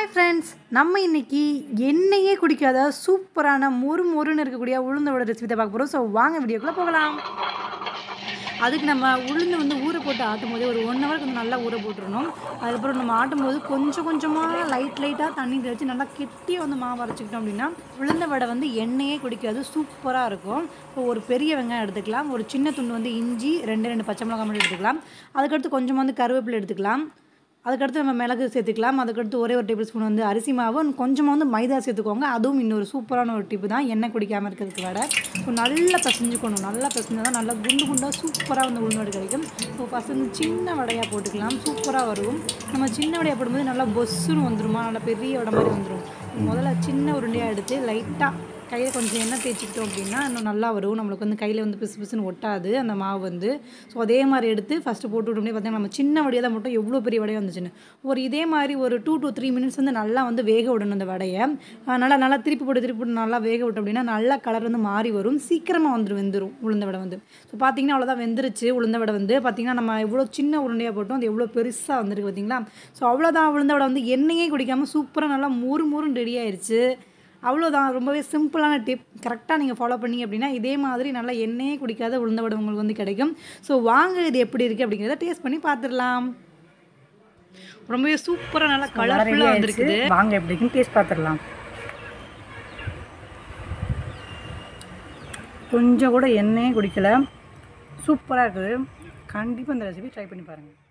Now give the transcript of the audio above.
hi friends நம்ம இன்னைக்கு எண்ணெயே குடிக்காத சூப்பரான மொறு மொறுன்னு இருக்கக்கூடிய உளுந்தோட ரெசிபி தான் பார்க்க போகிறோம் ஸோ வாங்க வீடியோக்குள்ளே போகலாம் அதுக்கு நம்ம உளுந்து வந்து ஊற போட்டு ஆட்டும் போதே ஒரு ஒன் ஹவர் கொஞ்சம் நல்லா ஊற போட்டுருணும் அதுக்கப்புறம் நம்ம ஆட்டும் போது கொஞ்சம் கொஞ்சமாக லைட் லைட்டாக தண்ணி தெளித்து நல்லா கெட்டியாக வந்து மாவு அரைச்சிக்கிட்டோம் அப்படின்னா உளுந்த வடை வந்து எண்ணெயே குடிக்காது சூப்பராக இருக்கும் இப்போ ஒரு பெரிய வெங்காயம் எடுத்துக்கலாம் ஒரு சின்ன துண்டு வந்து இஞ்சி ரெண்டு ரெண்டு பச்சை மிளகாய் மட்டும் எடுத்துக்கலாம் அதுக்கடுத்து கொஞ்சமாக வந்து கருவேப்பிலை எடுத்துக்கலாம் அதுக்கடுத்து நம்ம மிளகு சேர்த்துக்கலாம் அதுக்கடுத்து ஒரே ஒரு டேபிள் ஸ்பூன் வந்து அரிசி மாவு கொஞ்சமாக வந்து மைதா சேர்த்துக்கோங்க அதுவும் இன்னொரு சூப்பரான ஒரு டிப்பு தான் எண்ணெய் குடிக்காமல் இருக்கிறதுக்கு விட ஸோ நல்லா பிசைஞ்சுக்கணும் நல்லா பிசைஞ்சா தான் நல்லா குண்டு குண்டாக சூப்பராக வந்து உளுந்து வடை கிடைக்கும் ஸோ ஃபஸ்ட் வந்து சின்ன வடையாக போட்டுக்கலாம் சூப்பராக வரும் நம்ம சின்ன வடையாக போடும்போது நல்லா பொஸ்ஸுன்னு வந்துருமா நல்லா பெரிய வடை மாதிரி வந்துடும் முதல்ல சின்ன உருண்டையாக எடுத்து லைட்டாக கையில் கொஞ்சம் எண்ணெய் தேய்ச்சிக்கிட்டோம் அப்படின்னா இன்னும் நல்லா வரும் நம்மளுக்கு வந்து கையில் வந்து பிசு பிசுன்னு ஒட்டாது அந்த மாவு வந்து ஸோ அதே மாதிரி எடுத்து ஃபஸ்ட்டு போட்டு விட்டோம்னே பார்த்தீங்கன்னா நம்ம சின்ன வடையாக தான் மட்டும் எவ்வளோ பெரிய வடையாக வந்துச்சுன்னு ஒரு இதே மாதிரி ஒரு டூ டு த்ரீ மினிட்ஸ் வந்து நல்லா வந்து வேக விடணும் அந்த வடையை ஆஹ் நல்லா நல்லா திருப்பி போட்டு திருப்பி போட்டு நல்லா வேக விட்டோம் அப்படின்னா நல்லா கலர் வந்து மாறி வரும் சீக்கிரமாக வந்துடும் வெந்துடும் உளுந்த வடை வந்து ஸோ பார்த்தீங்கன்னா அவ்வளோதான் வெந்துருச்சு உளுந்த வடை வந்து பார்த்தீங்கன்னா நம்ம எவ்வளோ சின்ன உருண்டையாக போட்டோம் அது எவ்வளோ பெருசாக வந்திருக்கு பார்த்தீங்களா ஸோ அவ்வளோதான் உளுந்த வடை வந்து எண்ணெயே குடிக்காமல் சூப்பராக நல்லா முறு முறுன்னு ரெடி ஆயிருச்சு அவ்வளோதான் ரொம்பவே சிம்பிளான டிப் கரெக்டாக நீங்கள் ஃபாலோ பண்ணீங்க அப்படின்னா இதே மாதிரி நல்லா எண்ணெயே குடிக்காத உளுந்த வடை உங்களுக்கு வந்து கிடைக்கும் ஸோ வாங்க இது எப்படி இருக்குது அப்படிங்கிறத டேஸ்ட் பண்ணி பார்த்துடலாம் ரொம்பவே சூப்பராக நல்லா கலர்ஃபுல்லாக வந்திருக்குது வாங்க எப்படி இருக்குன்னு டேஸ்ட் பார்த்துடலாம் கொஞ்சம் கூட எண்ணெயே குடிக்கல சூப்பராக இருக்குது கண்டிப்பாக இந்த ரெசிபி ட்ரை பண்ணி பாருங்கள்